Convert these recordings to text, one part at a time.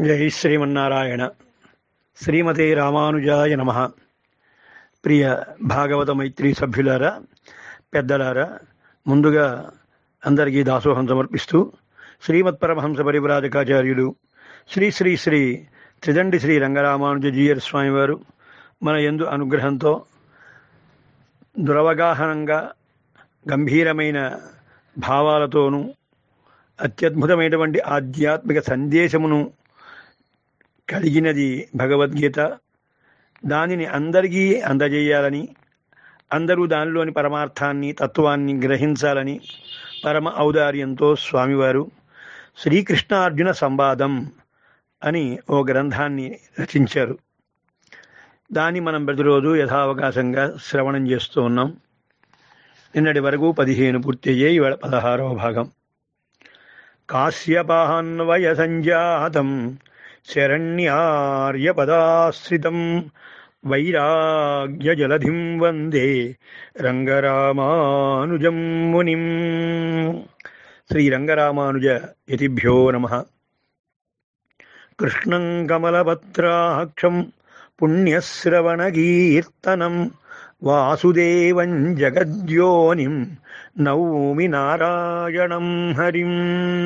జై శ్రీమన్నారాయణ శ్రీమతే రామానుజాయ నమ ప్రియ భాగవత మైత్రి సభ్యులారా పెద్దలారా ముందుగా అందరికీ దాసోహం సమర్పిస్తూ శ్రీమత్ పరమహంస పరివ్రాజకాచార్యులు శ్రీ శ్రీ శ్రీ త్రిదండి శ్రీ రంగరామానుజ జీయర్ స్వామివారు మన యందు అనుగ్రహంతో దురవగాహనంగా గంభీరమైన భావాలతోనూ అత్యద్భుతమైనటువంటి ఆధ్యాత్మిక సందేశమును కలిగినది భగవద్గీత దానిని అందరికీ అందజేయాలని అందరూ దానిలోని పరమార్థాన్ని తత్వాన్ని గ్రహించాలని పరమ ఔదార్యంతో స్వామివారు శ్రీకృష్ణార్జున సంవాదం అని ఓ గ్రంథాన్ని రచించారు దాన్ని మనం ప్రతిరోజు యథావకాశంగా శ్రవణం చేస్తూ ఉన్నాం నిన్నటి వరకు పదిహేను పూర్తయ్యాయి ఇవాళ పదహారవ భాగం కాశ్యపాన్వయ సంజాతం శరణ్యార్యపదాశ్రితం వైరాగ్యజలధిం వందే రంగరామానుజం మునిం శ్రీరంగరామానుజ యతిభ్యో నమ కృష్ణం కమలపత్రాక్షం పుణ్యశ్రవణకీర్తనం వాసుదేవం జగద్యోనిం నౌమి నారాయణం హరిం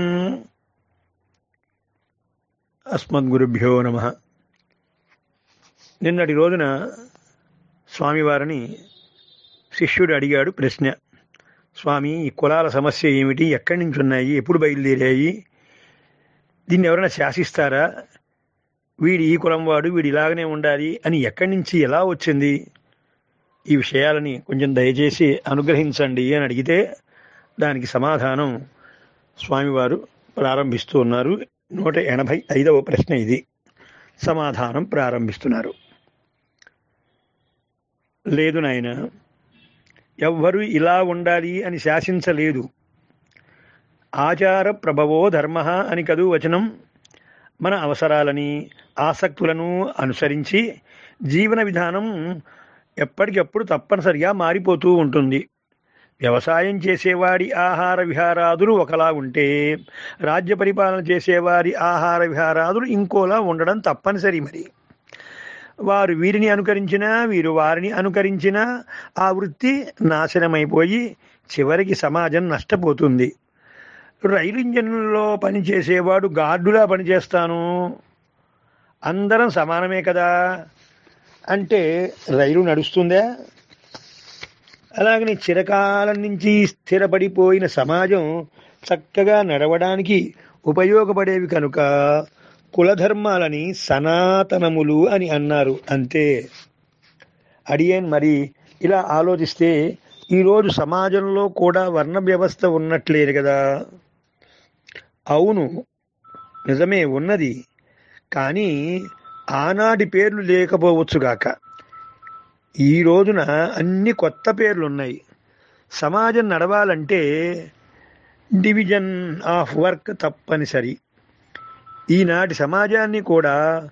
అస్మద్గురుభ్యో నమ నిన్నటి రోజున స్వామివారిని శిష్యుడు అడిగాడు ప్రశ్న స్వామి ఈ కులాల సమస్య ఏమిటి ఎక్కడి నుంచి ఉన్నాయి ఎప్పుడు బయలుదేరాయి దీన్ని ఎవరైనా శాసిస్తారా వీడి ఈ కులం వాడు వీడు ఇలాగనే ఉండాలి అని ఎక్కడి నుంచి ఎలా వచ్చింది ఈ విషయాలని కొంచెం దయచేసి అనుగ్రహించండి అని అడిగితే దానికి సమాధానం స్వామివారు ప్రారంభిస్తూ ఉన్నారు నూట ఎనభై ఐదవ ప్రశ్న ఇది సమాధానం ప్రారంభిస్తున్నారు లేదు నాయన ఎవ్వరూ ఇలా ఉండాలి అని శాసించలేదు ఆచార ప్రభవో ధర్మ అని కదూ వచనం మన అవసరాలని ఆసక్తులను అనుసరించి జీవన విధానం ఎప్పటికెప్పుడు తప్పనిసరిగా మారిపోతూ ఉంటుంది వ్యవసాయం చేసేవాడి ఆహార విహారాదులు ఒకలా ఉంటే రాజ్య పరిపాలన చేసేవారి ఆహార విహారాదులు ఇంకోలా ఉండడం తప్పనిసరి మరి వారు వీరిని అనుకరించినా వీరు వారిని అనుకరించినా ఆ వృత్తి నాశనమైపోయి చివరికి సమాజం నష్టపోతుంది రైలు ఇంజన్లో పనిచేసేవాడు గార్డులా పనిచేస్తాను అందరం సమానమే కదా అంటే రైలు నడుస్తుందా అలాగని చిరకాలం నుంచి స్థిరపడిపోయిన సమాజం చక్కగా నడవడానికి ఉపయోగపడేవి కనుక కులధర్మాలని సనాతనములు అని అన్నారు అంతే అడియన్ మరి ఇలా ఆలోచిస్తే ఈరోజు సమాజంలో కూడా వర్ణ వ్యవస్థ ఉన్నట్లేదు కదా అవును నిజమే ఉన్నది కానీ ఆనాటి పేర్లు లేకపోవచ్చుగాక ఈ రోజున అన్ని కొత్త పేర్లు ఉన్నాయి సమాజం నడవాలంటే డివిజన్ ఆఫ్ వర్క్ తప్పనిసరి ఈనాటి సమాజాన్ని కూడా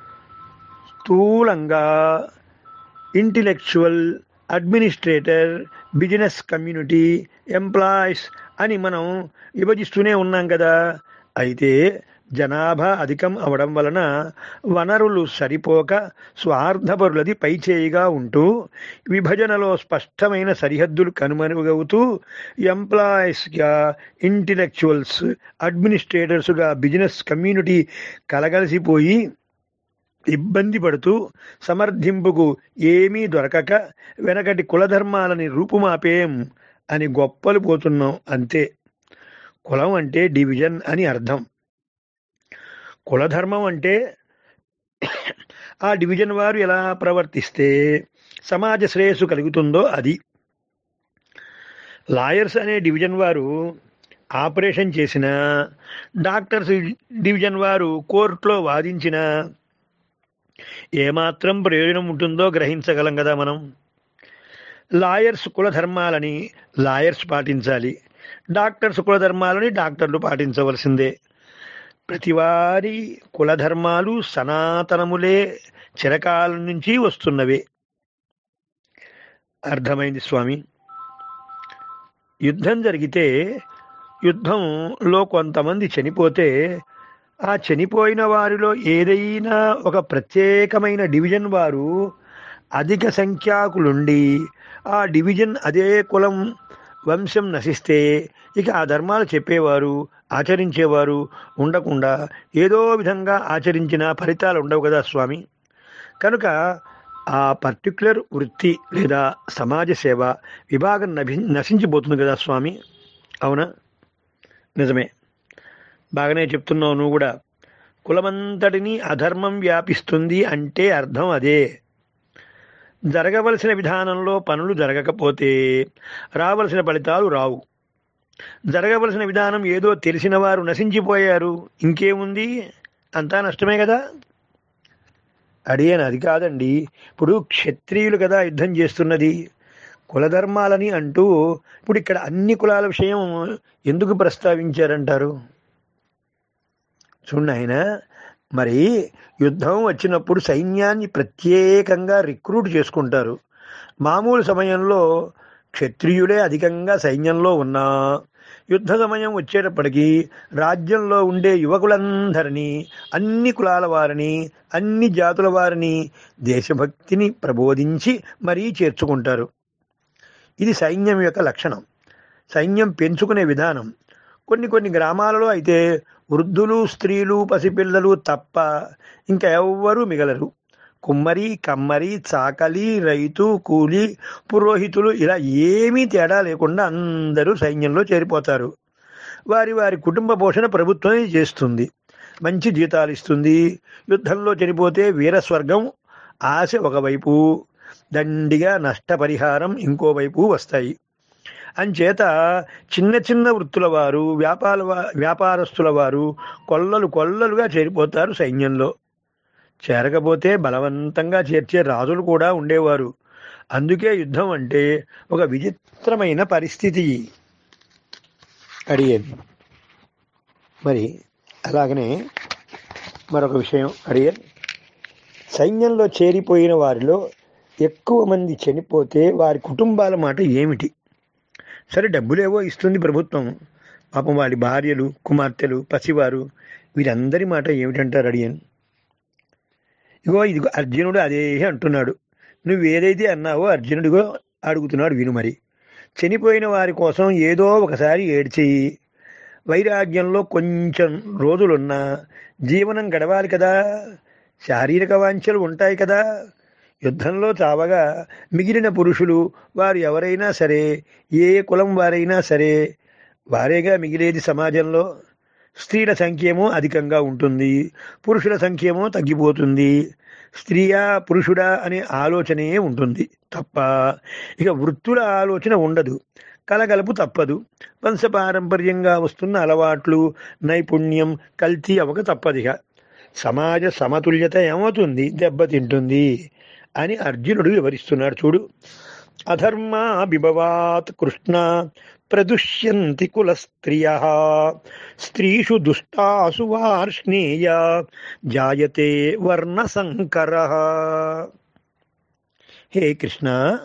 స్థూలంగా intellectual administrator business community employees అని మనం విభజిస్తూనే ఉన్నాం కదా అయితే జనాభా అధికం అవడం వలన వనరులు సరిపోక స్వార్థపరులది పైచేయిగా ఉంటూ విభజనలో స్పష్టమైన సరిహద్దులు కనుమరుగవుతూ ఎంప్లాయీస్గా ఇంటలెక్చువల్స్ అడ్మినిస్ట్రేటర్స్గా బిజినెస్ కమ్యూనిటీ కలగలిసిపోయి ఇబ్బంది పడుతూ సమర్థింపుకు ఏమీ దొరకక వెనకటి కులధర్మాలని రూపుమాపేం అని గొప్పలు పోతున్నాం అంతే కులం అంటే డివిజన్ అని అర్థం కులధర్మం అంటే ఆ డివిజన్ వారు ఎలా ప్రవర్తిస్తే సమాజ శ్రేయస్సు కలుగుతుందో అది లాయర్స్ అనే డివిజన్ వారు ఆపరేషన్ చేసిన డాక్టర్స్ డివిజన్ వారు కోర్టులో వాదించిన ఏమాత్రం ప్రయోజనం ఉంటుందో గ్రహించగలం కదా మనం లాయర్స్ కులధర్మాలని లాయర్స్ పాటించాలి డాక్టర్స్ కులధర్మాలని డాక్టర్లు పాటించవలసిందే ప్రతివారి కులధర్మాలు సనాతనములే చిరకాలం నుంచి వస్తున్నవే అర్థమైంది స్వామి యుద్ధం జరిగితే యుద్ధంలో కొంతమంది చనిపోతే ఆ చనిపోయిన వారిలో ఏదైనా ఒక ప్రత్యేకమైన డివిజన్ వారు అధిక సంఖ్యాకులుండి ఆ డివిజన్ అదే కులం వంశం నశిస్తే ఇక ఆ ధర్మాలు చెప్పేవారు ఆచరించేవారు ఉండకుండా ఏదో విధంగా ఆచరించిన ఫలితాలు ఉండవు కదా స్వామి కనుక ఆ పర్టిక్యులర్ వృత్తి లేదా సమాజ సేవ విభాగం నభి నశించిపోతుంది కదా స్వామి అవునా నిజమే బాగానే చెప్తున్నావు నువ్వు కూడా కులమంతటిని అధర్మం వ్యాపిస్తుంది అంటే అర్థం అదే జరగవలసిన విధానంలో పనులు జరగకపోతే రావలసిన ఫలితాలు రావు జరగవలసిన విధానం ఏదో తెలిసిన వారు నశించిపోయారు ఇంకేముంది అంతా నష్టమే కదా అడిగాను అది కాదండి ఇప్పుడు క్షత్రియులు కదా యుద్ధం చేస్తున్నది కులధర్మాలని అంటూ ఇప్పుడు ఇక్కడ అన్ని కులాల విషయం ఎందుకు ప్రస్తావించారంటారు చూడండి ఆయన మరి యుద్ధం వచ్చినప్పుడు సైన్యాన్ని ప్రత్యేకంగా రిక్రూట్ చేసుకుంటారు మామూలు సమయంలో క్షత్రియులే అధికంగా సైన్యంలో ఉన్నా యుద్ధ సమయం వచ్చేటప్పటికి రాజ్యంలో ఉండే యువకులందరినీ అన్ని కులాల వారిని అన్ని జాతుల వారిని దేశభక్తిని ప్రబోధించి మరీ చేర్చుకుంటారు ఇది సైన్యం యొక్క లక్షణం సైన్యం పెంచుకునే విధానం కొన్ని కొన్ని గ్రామాలలో అయితే వృద్ధులు స్త్రీలు పసిపిల్లలు తప్ప ఇంకా ఎవ్వరూ మిగలరు కుమ్మరి కమ్మరి చాకలి రైతు కూలి పురోహితులు ఇలా ఏమీ తేడా లేకుండా అందరూ సైన్యంలో చేరిపోతారు వారి వారి కుటుంబ పోషణ ప్రభుత్వమే చేస్తుంది మంచి జీతాలు ఇస్తుంది యుద్ధంలో చనిపోతే వీరస్వర్గం ఆశ ఒకవైపు దండిగా నష్టపరిహారం ఇంకోవైపు వస్తాయి అంచేత చిన్న చిన్న వృత్తుల వారు వ్యాపార వ్యాపారస్తుల వారు కొల్లలు కొల్లలుగా చేరిపోతారు సైన్యంలో చేరకపోతే బలవంతంగా చేర్చే రాజులు కూడా ఉండేవారు అందుకే యుద్ధం అంటే ఒక విచిత్రమైన పరిస్థితి అడిగేది మరి అలాగనే మరొక విషయం అడిగాను సైన్యంలో చేరిపోయిన వారిలో ఎక్కువ మంది చనిపోతే వారి కుటుంబాల మాట ఏమిటి సరే డబ్బులేవో ఇస్తుంది ప్రభుత్వం పాపం వారి భార్యలు కుమార్తెలు పసివారు వీరందరి మాట ఏమిటంటారు అడిగాను ఇగో ఇది అర్జునుడు అదే అంటున్నాడు నువ్వు ఏదైతే అన్నావో అర్జునుడిగో అడుగుతున్నాడు విను మరి చనిపోయిన వారి కోసం ఏదో ఒకసారి ఏడ్చి వైరాగ్యంలో కొంచెం రోజులున్నా జీవనం గడవాలి కదా శారీరక వాంఛలు ఉంటాయి కదా యుద్ధంలో చావగా మిగిలిన పురుషులు వారు ఎవరైనా సరే ఏ కులం వారైనా సరే వారేగా మిగిలేది సమాజంలో స్త్రీల సంఖ్యేమో అధికంగా ఉంటుంది పురుషుల సంఖ్యేమో తగ్గిపోతుంది స్త్రీయా పురుషుడా అనే ఆలోచనే ఉంటుంది తప్ప ఇక వృత్తుల ఆలోచన ఉండదు కలగలుపు తప్పదు వంశపారంపర్యంగా వస్తున్న అలవాట్లు నైపుణ్యం కల్తీ అవక తప్పదిగా సమాజ సమతుల్యత ఏమవుతుంది దెబ్బతింటుంది అని అర్జునుడు వివరిస్తున్నాడు చూడు అధర్మాభిభవాత్ కృష్ణ ప్రదుష్యంతి కుల స్త్రియ స్త్రీషు దుష్టాసు వార్ష్ణేయ జాయతే వర్ణ సంకర హే కృష్ణ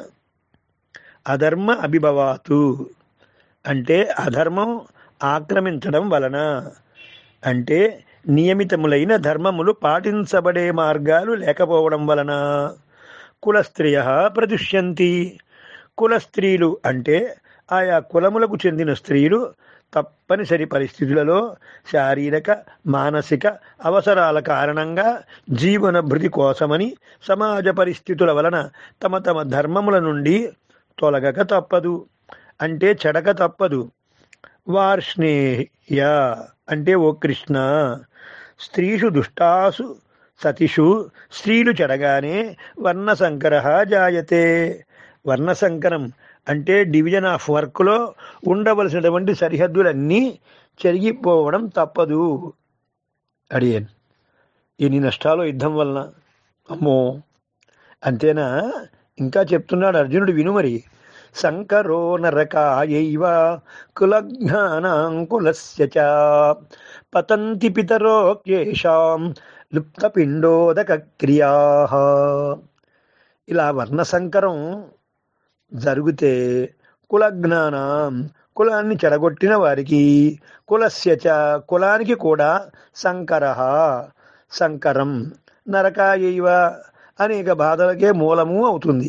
అధర్మ అభిభవాతు అంటే అధర్మం ఆక్రమించడం వలన అంటే నియమితములైన ధర్మములు పాటించబడే మార్గాలు లేకపోవడం వలన కులస్త్రియ ప్రదుష్యంతి కుల స్త్రీలు అంటే ఆయా కులములకు చెందిన స్త్రీలు తప్పనిసరి పరిస్థితులలో శారీరక మానసిక అవసరాల కారణంగా జీవన భృతి కోసమని సమాజ పరిస్థితుల వలన తమ తమ ధర్మముల నుండి తొలగక తప్పదు అంటే చెడక తప్పదు వార్ష్ణేయ అంటే ఓ కృష్ణ స్త్రీషు దుష్టాసు సతిషు స్త్రీలు చెడగానే వర్ణసంకర జాయతే వర్ణసంకరం అంటే డివిజన్ ఆఫ్ వర్క్లో ఉండవలసినటువంటి సరిహద్దులన్నీ చెరిగిపోవడం తప్పదు అడిగాను ఎన్ని నష్టాలు యుద్ధం వలన అమ్మో అంతేనా ఇంకా చెప్తున్నాడు అర్జునుడు విను మరి సంకరో నరకాయైవ కులజ్ఞానాంకులస్య చ పతంతి పితరో కేషాం లుప్తపిండోదక క్రియా ఇలా వర్ణసంకరం జరిగితే కులజ్ఞానం కులాన్ని చెడగొట్టిన వారికి కులస్యచ కులానికి కూడా సంకర సంకరం నరకాయైవ అనేక బాధలకే మూలము అవుతుంది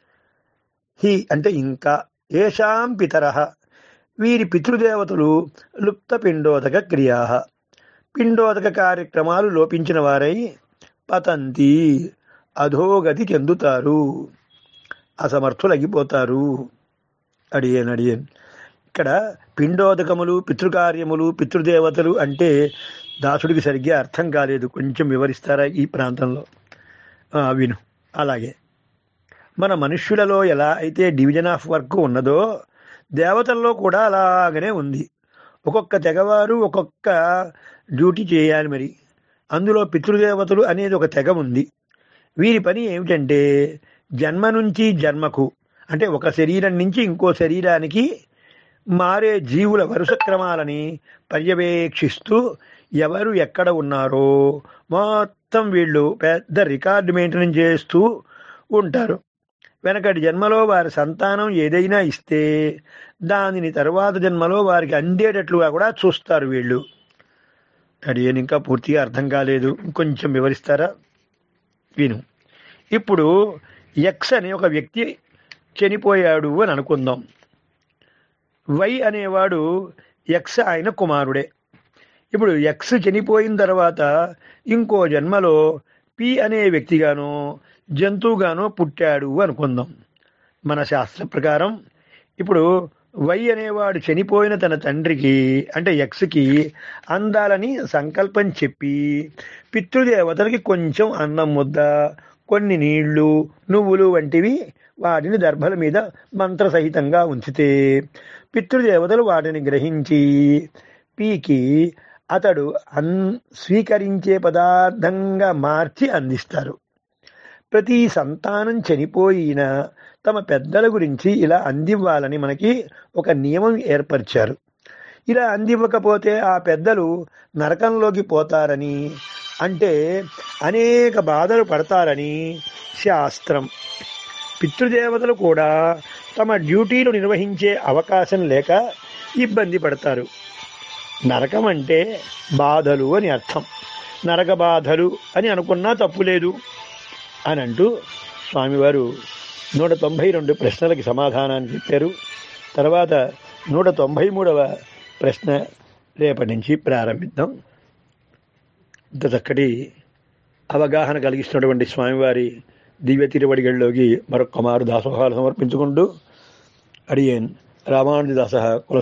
హి అంటే ఇంకా ఏషాం పితర వీరి పితృదేవతలు లుప్త పిండోదక క్రియా పిండోదక కార్యక్రమాలు లోపించిన వారై పతంతి అధోగతి చెందుతారు అసమర్థులగిపోతారు అడియన్ అడియన్ ఇక్కడ పిండోదకములు పితృకార్యములు పితృదేవతలు అంటే దాసుడికి సరిగ్గా అర్థం కాలేదు కొంచెం వివరిస్తారా ఈ ప్రాంతంలో ఆ, విను అలాగే మన మనుష్యులలో ఎలా అయితే డివిజన్ ఆఫ్ వర్క్ ఉన్నదో దేవతల్లో కూడా అలాగనే ఉంది ఒక్కొక్క తెగవారు ఒక్కొక్క డ్యూటీ చేయాలి మరి అందులో పితృదేవతలు అనేది ఒక తెగ ఉంది వీరి పని ఏమిటంటే జన్మ నుంచి జన్మకు అంటే ఒక శరీరం నుంచి ఇంకో శరీరానికి మారే జీవుల వరుస క్రమాలని పర్యవేక్షిస్తూ ఎవరు ఎక్కడ ఉన్నారో మొత్తం వీళ్ళు పెద్ద రికార్డు మెయింటెనెన్స్ చేస్తూ ఉంటారు వెనకటి జన్మలో వారి సంతానం ఏదైనా ఇస్తే దానిని తరువాత జన్మలో వారికి అందేటట్లుగా కూడా చూస్తారు వీళ్ళు అడియని ఇంకా పూర్తిగా అర్థం కాలేదు కొంచెం వివరిస్తారా విను ఇప్పుడు ఎక్స్ అనే ఒక వ్యక్తి చనిపోయాడు అని అనుకుందాం వై అనేవాడు ఎక్స్ ఆయన కుమారుడే ఇప్పుడు ఎక్స్ చనిపోయిన తర్వాత ఇంకో జన్మలో పి అనే వ్యక్తిగానో జంతువుగానో పుట్టాడు అనుకుందాం మన శాస్త్ర ప్రకారం ఇప్పుడు వై అనేవాడు చనిపోయిన తన తండ్రికి అంటే ఎక్స్కి అందాలని సంకల్పం చెప్పి పితృదేవతలకి కొంచెం అన్నం ముద్ద కొన్ని నీళ్లు నువ్వులు వంటివి వాటిని దర్భల మీద మంత్రసహితంగా ఉంచితే పితృదేవతలు వాటిని గ్రహించి పీకి అతడు అన్ స్వీకరించే పదార్థంగా మార్చి అందిస్తారు ప్రతి సంతానం చనిపోయిన తమ పెద్దల గురించి ఇలా అందివ్వాలని మనకి ఒక నియమం ఏర్పరిచారు ఇలా అందివ్వకపోతే ఆ పెద్దలు నరకంలోకి పోతారని అంటే అనేక బాధలు పడతారని శాస్త్రం పితృదేవతలు కూడా తమ డ్యూటీలు నిర్వహించే అవకాశం లేక ఇబ్బంది పడతారు నరకం అంటే బాధలు అని అర్థం నరక బాధలు అని అనుకున్నా తప్పు లేదు అని అంటూ స్వామివారు నూట తొంభై రెండు ప్రశ్నలకి సమాధానాన్ని చెప్పారు తర్వాత నూట తొంభై మూడవ ప్రశ్న రేపటి నుంచి ప్రారంభిద్దాం ఇంత చక్కటి అవగాహన కలిగిస్తున్నటువంటి స్వామివారి దివ్య తిరువడిగల్లోకి మరొక మారు దాసోహాలు సమర్పించుకుంటూ అడియన్ రామానుజదాస కుల